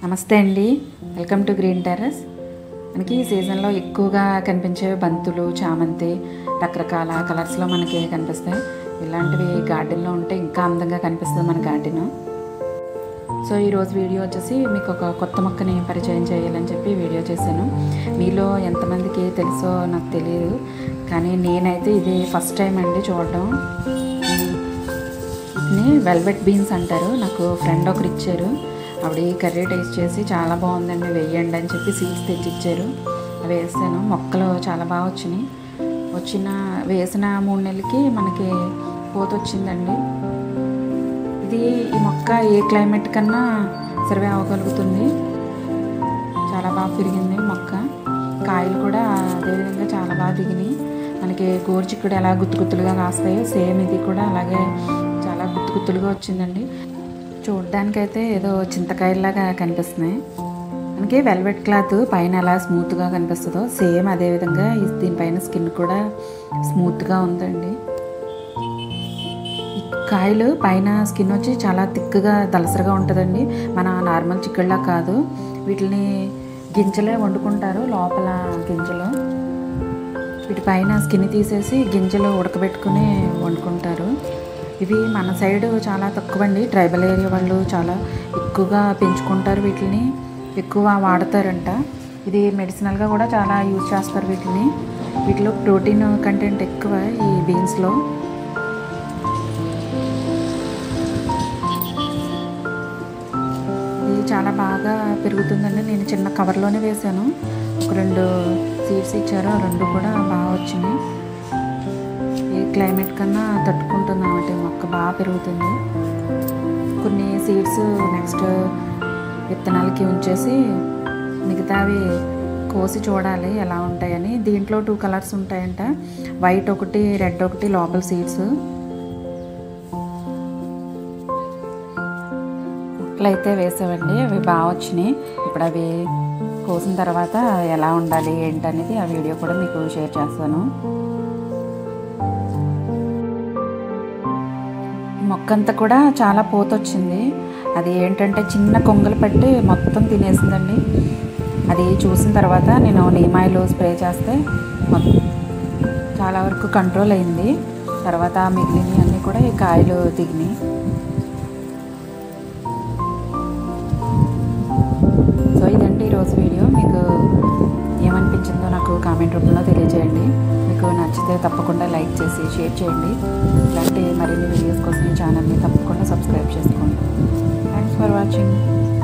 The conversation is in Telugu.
నమస్తే అండి వెల్కమ్ టు గ్రీన్ టెర్రస్ మనకి ఈ సీజన్లో ఎక్కువగా కనిపించే బంతులు చామంతి రకరకాల కలర్స్లో మనకి కనిపిస్తాయి ఇలాంటివి గార్డెన్లో ఉంటే ఇంకా అందంగా కనిపిస్తుంది మన గార్డెన్ సో ఈరోజు వీడియో వచ్చేసి మీకు ఒక కొత్త మొక్కని పరిచయం చేయాలని చెప్పి వీడియో చేశాను మీలో ఎంతమందికి తెలుసో నాకు తెలియదు కానీ నేనైతే ఇది ఫస్ట్ టైం అండి చూడడం వీటిని వెల్వెట్ బీన్స్ అంటారు నాకు ఫ్రెండ్ ఒకరు ఇచ్చారు ఆవిడ కర్రీ టేస్ట్ చేసి చాలా బాగుందండి వేయండి అని చెప్పి సీడ్స్ తెచ్చిచ్చారు అవి వేసాను మొక్కలు చాలా బాగా వచ్చినాయి వచ్చిన వేసిన మూడు నెలలకి మనకి పూత వచ్చిందండి ఇది ఈ మొక్క ఏ క్లైమేట్ కన్నా సర్వే అవ్వగలుగుతుంది చాలా బాగా పెరిగింది మొక్క కాయలు కూడా అదేవిధంగా చాలా బాగా దిగినాయి మనకి గోరుచిక్కుడు ఎలా గుత్తు గుత్తులుగా కాస్తాయో సేమ్ ఇది కూడా అలాగే చాలా గుత్తు గుత్తులుగా వచ్చిందండి చూడడానికైతే ఏదో చింతకాయలాగా కనిపిస్తున్నాయి మనకి వెల్వెట్ క్లాత్ పైన ఎలా స్మూత్గా కనిపిస్తుందో సేమ్ అదే విధంగా ఈ దీనిపైన స్కిన్ కూడా స్మూత్గా ఉందండి ఈ కాయలు పైన స్కిన్ వచ్చి చాలా థిక్గా దలసరగా ఉంటుందండి మన నార్మల్ చిక్కుడులా కాదు వీటిని గింజలే వండుకుంటారు లోపల గింజలు వీటి పైన స్కిన్ తీసేసి గింజలు ఉడకబెట్టుకుని వండుకుంటారు ఇవి మన సైడ్ చాలా తక్కువ అండి ట్రైబల్ ఏరియా వాళ్ళు చాలా ఎక్కువగా పెంచుకుంటారు వీటిని ఎక్కువ వాడతారంట ఇది మెడిసినల్గా కూడా చాలా యూజ్ చేస్తారు వీటిని వీటిలో ప్రోటీన్ కంటెంట్ ఎక్కువ ఈ బీన్స్లో ఇది చాలా బాగా పెరుగుతుందండి నేను చిన్న కవర్లోనే వేశాను ఒక రెండు సీడ్స్ ఇచ్చారు ఆ రెండు కూడా బాగా వచ్చినాయి ఏ క్లైమేట్ కన్నా తట్టుకుంటుంది అన్నమాట ఈ మొక్క బాగా పెరుగుతుంది కొన్ని సీడ్స్ నెక్స్ట్ విత్తనాలకి ఉంచేసి మిగతావి కోసి చూడాలి ఎలా ఉంటాయని దీంట్లో టూ కలర్స్ ఉంటాయంట వైట్ ఒకటి రెడ్ ఒకటి లోపల సీడ్స్ ముక్కలు అయితే వేసామండి అవి బాగా వచ్చినాయి ఇప్పుడు అవి కోసిన తర్వాత ఎలా ఉండాలి ఏంటనేది ఆ వీడియో కూడా మీకు షేర్ చేస్తాను మొక్క అంతా కూడా చాలా పూత వచ్చింది అది ఏంటంటే చిన్న కొంగలు పట్టి మొత్తం తినేసిందండి అది చూసిన తర్వాత నేను నీమాయిలు స్ప్రే చేస్తే మొత్తం చాలా వరకు కంట్రోల్ అయింది తర్వాత మిగిలినవి అన్నీ కూడా ఈ కాయలు దిగినాయి సో ఇదండి ఈరోజు వీడియో మీకు ఏమనిపించిందో నాకు కామెంట్ రూపంలో తెలియజేయండి మీకు నచ్చితే తప్పకుండా లైక్ చేసి షేర్ చేయండి ఇలాంటి మరిన్ని వీడియోస్ కోసం ఈ ఛానల్ని తప్పకుండా సబ్స్క్రైబ్ చేసుకోండి థ్యాంక్స్ ఫర్ వాచింగ్